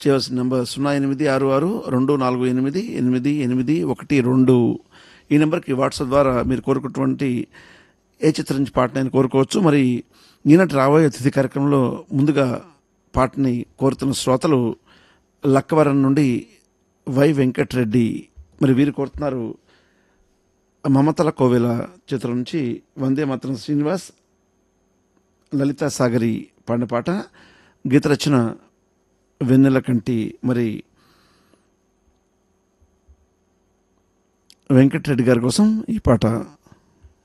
చేయవలసిన నెంబర్ సున్నా ఎనిమిది ఆరు ఆరు రెండు నాలుగు ఎనిమిది ఎనిమిది ఎనిమిది ఒకటి రెండు ఈ నెంబర్కి వాట్సాప్ ద్వారా మీరు కోరుకున్నటువంటి ఏ చిత్రం నుంచి పాటని కోరుకోవచ్చు మరి ఈనాటి రాబోయే అతిథి కార్యక్రమంలో ముందుగా పాటని కోరుతున్న శ్రోతలు లక్కవరం నుండి వై వెంకటరెడ్డి మరి వీరు కోరుతున్నారు మమతల కోవెల చిత్రం నుంచి వందే మాత్రం శ్రీనివాస్ లలితా సాగరి పాడిన పాట గీత రచన వెన్నెల కంటి మరి వెంకటరెడ్డి గారి కోసం ఈ పాట